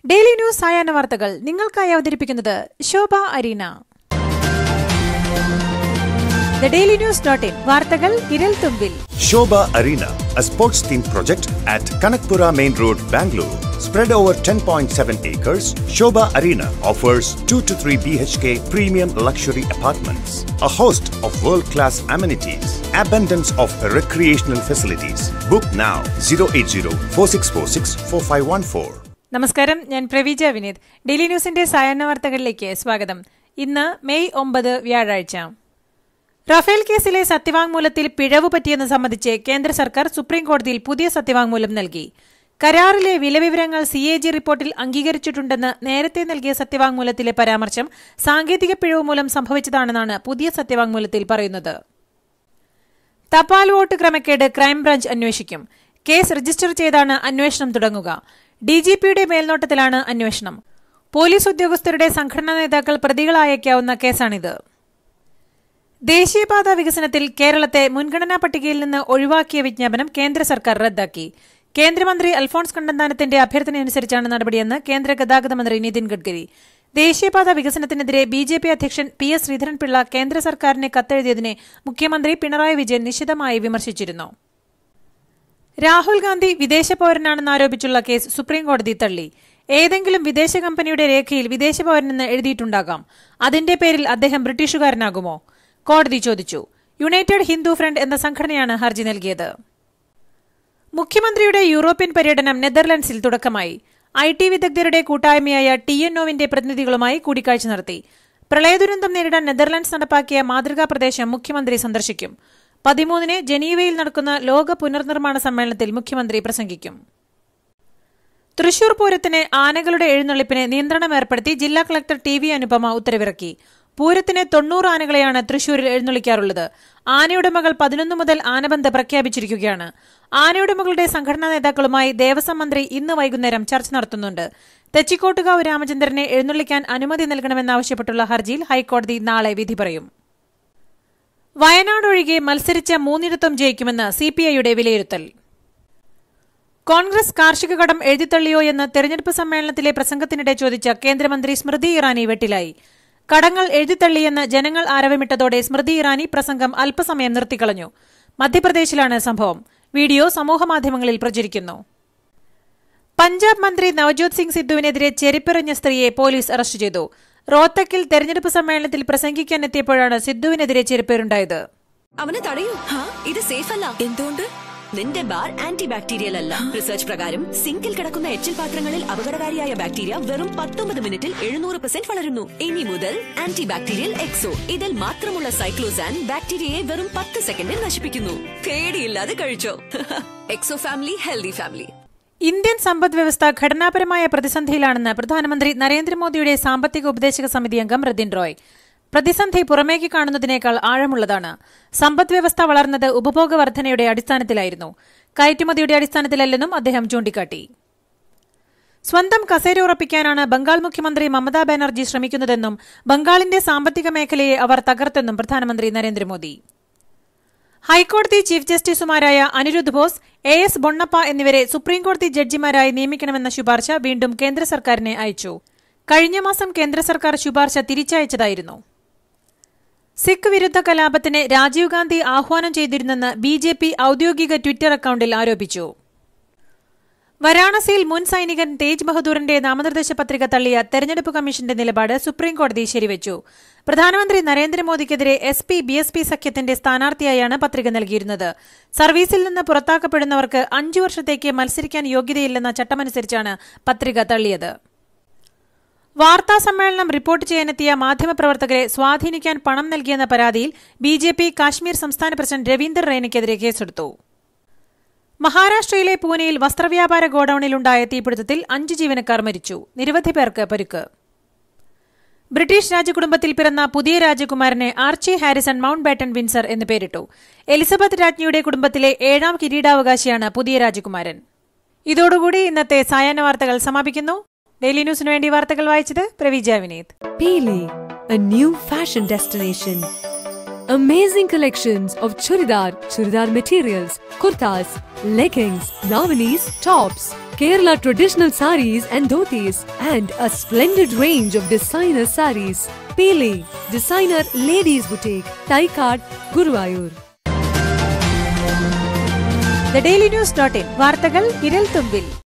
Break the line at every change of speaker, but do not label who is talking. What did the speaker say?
Daily news സായാഹ്ന വാർത്തകൾ നിങ്ങൾക്കായി അവതരിപ്പിക്കുന്നത് Shobha Areena the daily news dot in വാർത്തകൾ വിരൽ തുമ്പിൽ
Shobha Arena, a sports themed project at Kanakpura Main Road, Bangalore. Spread over 10.7 acres, Shobha Arena offers 2 to 3 BHK premium luxury apartments, a host of world class amenities, abundance of recreational facilities. Book now 080 4646 4514.
നമസ്കാരം ഞാൻ Praveeja Vineeth daily ന്യൂസിന്റെ സായാഹ്ന വാർത്തകളിലേക്ക് സ്വാഗതം ഇന്ന് May ഒമ്പത് വ്യാഴാഴ്ച Rafale കേസിലെ സത്യവാങ്മൂലത്തിൽ പിഴവ് പറ്റിയെന്ന് സംബന്ധിച്ച് കേന്ദ്ര സർക്കാർ സുപ്രീം കോടതിയിൽ പുതിയ സത്യവാങ്മൂലം നൽകി കരാറിലെ വിലവിവരങ്ങൾ സി എ ജി റിപ്പോർട്ടിൽ അംഗീകരിച്ചിട്ടുണ്ടെന്ന് നേരത്തെ നൽകിയ സത്യവാങ്മൂലത്തിലെ പരാമർശം സാങ്കേതിക പിഴവ് മൂലം സംഭവിച്ചതാണെന്നാണ് പുതിയ സത്യവാങ്മൂലത്തിൽ പറയുന്നത് തപാൽ വോട്ട് ക്രമക്കേട് ക്രൈംബ്രാഞ്ച് അന്വേഷിക്കും കേസ് രജിസ്റ്റർ ചെയ്താണ് അന്വേഷണം തുടങ്ങുക ഡിജിപിയുടെ മേൽനോട്ടത്തിലാണ് അന്വേഷണം പോലീസ് ഉദ്യോഗസ്ഥരുടെ സംഘടനാ നേതാക്കൾ പ്രതികളായേക്കാവുന്ന കേസാണിത് ദേശീയപാത വികസനത്തിൽ കേരളത്തെ മുൻഗണനാ പട്ടികയിൽ നിന്ന് ഒഴിവാക്കിയ വിജ്ഞാപനം കേന്ദ്ര സർക്കാർ റദ്ദാക്കി കേന്ദ്രമന്ത്രി അൽഫോൺസ് കണ്ണന്താനത്തിന്റെ അഭ്യർത്ഥനയനുസരിച്ചാണ് നടപടിയെന്ന് കേന്ദ്ര ഗതാഗത മന്ത്രി നിതിൻ ഗഡ്കരി ദേശീയപാത വികസനത്തിനെതിരെ ബി ജെ പി അധ്യക്ഷൻ പി എസ് ശ്രീധരൻപിള്ള കേന്ദ്ര സർക്കാരിന് കത്തെഴുതിയതിനെ മുഖ്യമന്ത്രി പിണറായി വിജയൻ നിശിതമായി വിമർശിച്ചിരുന്നു രാഹുൽ ഗാന്ധി വിദേശ പൌരനാണെന്നാരോപിച്ചുള്ള കേസ് സുപ്രീംകോടതി തള്ളി ഏതെങ്കിലും വിദേശ കമ്പനിയുടെ രേഖയിൽ വിദേശ പൌരനെന്ന് എഴുതിയിട്ടുണ്ടാകാം അതിന്റെ പേരിൽ അദ്ദേഹം ബ്രിട്ടീഷുകാരനാകുമോ കോടതി ചോദിച്ചു യുണൈറ്റഡ് ഹിന്ദു ഫ്രണ്ട് എന്ന സംഘടനയാണ് ഹർജി നൽകിയത് മുഖ്യമന്ത്രിയുടെ യൂറോപ്യൻ പര്യടനം നെതർലൻഡ്സിൽ തുടക്കമായി ഐ ടി വിദഗ്ധരുടെ കൂട്ടായ്മയായ ടി എൻ ഒവിന്റെ പ്രതിനിധികളുമായി കൂടിക്കാഴ്ച നടത്തി പ്രളയദുരന്തം നേരിടാൻ നെതർലൻഡ്സ് നടപ്പാക്കിയ മാതൃകാ പ്രദേശം മുഖ്യമന്ത്രി സന്ദർശിക്കും പതിമൂന്നിന് ജനീവയിൽ നടക്കുന്ന ലോക പുനർനിർമ്മാണ സമ്മേളനത്തിൽ മുഖ്യമന്ത്രി പ്രസംഗിക്കും തൃശൂർ പൂരത്തിന് ആനകളുടെ എഴുന്നള്ളിപ്പിന് നിയന്ത്രണം ഏർപ്പെടുത്തി ജില്ലാ കളക്ടർ ടി വി അനുപമ ഉത്തരവിറക്കി പൂരത്തിന് തൊണ്ണൂറ് ആനകളെയാണ് തൃശൂരിൽ എഴുന്നള്ളിക്കാറുള്ളത് ആനയുടമകൾ പതിനൊന്ന് മുതൽ ആനബന്ധ പ്രഖ്യാപിച്ചിരിക്കുകയാണ് ആനയുടമകളുടെ സംഘടനാ നേതാക്കളുമായി ദേവസ്വം മന്ത്രി ഇന്ന് വൈകുന്നേരം ചർച്ച നടത്തുന്നുണ്ട് തെച്ചിക്കോട്ടുകാവ് രാമചന്ദ്രനെ എഴുന്നള്ളിക്കാൻ അനുമതി നൽകണമെന്നാവശ്യപ്പെട്ടുള്ള ഹർജിയിൽ ഹൈക്കോടതി നാളെ വിധി പറയും വയനാട് ഒഴികെ മത്സരിച്ച മൂന്നിടത്തും ജയിക്കുമെന്ന് സിപിഐയുടെ വിലയിരുത്തൽ കോൺഗ്രസ് കാർഷിക കടം എഴുതിത്തള്ളിയോ എന്ന് തെരഞ്ഞെടുപ്പ് സമ്മേളനത്തിലെ പ്രസംഗത്തിനിടെ ചോദിച്ച കേന്ദ്രമന്ത്രി സ്മൃതി ഇറാനി വെട്ടിലായി കടങ്ങൾ എഴുതിത്തള്ളിയെന്ന് ജനങ്ങൾ ആരവമിട്ടതോടെ സ്മൃതി ഇറാനി പ്രസംഗം അല്പസമയം നിർത്തിക്കളഞ്ഞു മധ്യപ്രദേശിലാണ് സംഭവം വീഡിയോ സമൂഹമാധ്യമങ്ങളിൽ പ്രചരിക്കുന്നു പഞ്ചാബ് മന്ത്രി നവജോത് സിംഗ് സിദ്ധുവിനെതിരെ ചെരിപ്പെറിഞ്ഞ സ്ത്രീയെ പോലീസ് അറസ്റ്റ് ചെയ്തു റോത്തക്കിൽ തെരഞ്ഞെടുപ്പ് സമ്മേളനത്തിൽ പ്രസംഗിക്കാനെത്തിയപ്പോഴാണ് സിദ്ധുവിനെതിരെ ചെരുപ്പേറുണ്ടായത്
അവനെ തടയൂ ഇത് സേഫ് അല്ല എന്തുകൊണ്ട് നിന്റെ ബാർ ആന്റി ബാക്ടീരിയൽ അല്ല റിസർച്ച് പ്രകാരം സിങ്കിൽ കിടക്കുന്ന എച്ചിൽ പാത്രങ്ങളിൽ അപകടകാരിയായ ബാക്ടീരിയ വെറും പത്തൊമ്പത് മിനിറ്റിൽ എഴുന്നൂറ് പെർസെന്റ് വളരുന്നു ഇനി മുതൽ ആന്റി ബാക്ടീരിയൽ എക്സോ ഇതിൽ മാത്രമുള്ള സൈക്ലോസാൻ ബാക്ടീരിയയെ വെറും പത്ത് സെക്കൻഡിൽ നശിപ്പിക്കുന്നു പേടിയില്ലാതെ കഴിച്ചോ Exo family healthy family
Indian സമ്പദ് വ്യവസ്ഥ ഘടനാപരമായ പ്രതിസന്ധിയിലാണെന്ന് പ്രധാനമന്ത്രി നരേന്ദ്രമോദിയുടെ സാമ്പത്തിക ഉപദേശക സമിതി അംഗം റദിൻ റോയ് പ്രതിസന്ധി പുറമേക്ക് കാണുന്നതിനേക്കാൾ ആഴമുള്ളതാണ് സമ്പദ് വ്യവസ്ഥ വളർന്നത് ഉപഭോഗ വർധനയുടെ അടിസ്ഥാനത്തിലായിരുന്നു കയറ്റുമതിയുടെ അടിസ്ഥാനത്തിലല്ലെന്നും അദ്ദേഹം ചൂണ്ടിക്കാട്ടി സ്വന്തം കസേര ഉറപ്പിക്കാനാണ് ബംഗാൾ മുഖ്യമന്ത്രി മമതാ ബാനർജി ശ്രമിക്കുന്നതെന്നും ബംഗാളിന്റെ സാമ്പത്തിക മേഖലയെ അവർ തകർത്തെന്നും പ്രധാനമന്ത്രി നരേന്ദ്രമോദി ഹൈക്കോടതി ചീഫ് ജസ്റ്റിസുമാരായ അനിരുദ്ധ് ബോസ് എ എസ് ബൊണ്ണപ്പ എന്നിവരെ സുപ്രീംകോടതി ജഡ്ജിമാരായി നിയമിക്കണമെന്ന ശുപാർശ വീണ്ടും കേന്ദ്ര സർക്കാരിനെ അയച്ചു കഴിഞ്ഞ മാസം കേന്ദ്ര സർക്കാർ ശുപാർശ തിരിച്ചയച്ചതായിരുന്നു സിഖ് വിരുദ്ധ കലാപത്തിന് രാജീവ് ഗാന്ധി ആഹ്വാനം ചെയ്തിരുന്നെന്ന് ബി ജെ പി ഔദ്യോഗിക ട്വിറ്റർ അക്കൌണ്ടിൽ ആരോപിച്ചു വരാണസിയിൽ മുൻ സൈനികൻ തേജ് ബഹദൂറിന്റെ നാമനിർദ്ദേശ പത്രിക തള്ളിയ തെരഞ്ഞെടുപ്പ് കമ്മീഷന്റെ നിലപാട് സുപ്രീംകോടതി ശരിവച്ചു പ്രധാനമന്ത്രി നരേന്ദ്രമോദിക്കെതിരെ S P B S P സഖ്യത്തിന്റെ സ്ഥാനാർത്ഥിയായാണ് പത്രിക നൽകിയിരുന്നത് സർവീസിൽ നിന്ന് പുറത്താക്കപ്പെടുന്നവർക്ക് അഞ്ചു വർഷത്തേക്ക് മത്സരിക്കാൻ യോഗ്യതയില്ലെന്ന ചട്ടമനുസരിച്ചാണ് പത്രിക തള്ളിയത് വാർത്താ സമ്മേളനം റിപ്പോർട്ട് ചെയ്യാനെത്തിയ മാധ്യമപ്രവർത്തകരെ സ്വാധീനിക്കാൻ പണം നൽകിയെന്ന പരാതിയിൽ ബി ജെ പി കാശ്മീർ സംസ്ഥാന പ്രസിഡന്റ് രവീന്ദർ റെയ്നയ്ക്കെതിരെ കേസെടുത്തു മഹാരാഷ്ട്രയിലെ പൂനെയിൽ വസ്ത്രവ്യാപാര ഗോഡൌണിലുണ്ടായ തീപിടുത്തത്തിൽ അഞ്ച് ജീവനക്കാർ മരിച്ചു നിരവധി പേർക്ക് പരുക്ക് ബ്രിട്ടീഷ് രാജകുടുംബത്തിൽ പിറന്ന പുതിയ രാജകുമാരനെ Archie Harrison Mountbatten Windsor എന്ന് പേരിട്ടു എലിസബത്ത് രാജ്ഞിയുടെ കുടുംബത്തിലെ ഏഴാം കിരീടാവകാശിയാണ് പുതിയ രാജകുമാരൻ ഇതോടുകൂടി ഇന്നത്തെ സായാഹ്ന വാർത്തകൾ സമാപിക്കുന്നു ഡെയിലി ന്യൂസിനു വേണ്ടി വാർത്തകൾ വായിച്ചത് Praveeja Vineeth
Pele, a new fashion destination. Amazing collections of churidar, churidar materials, kurtas, leggings, dawanis, tops, Kerala traditional saris and dhotis, and a splendid range of designer saris. Pele, designer ladies boutique, Taikad, Guruvayur.
The daily news dot in വാർത്തകൾ വിരൽ തുമ്പിൽ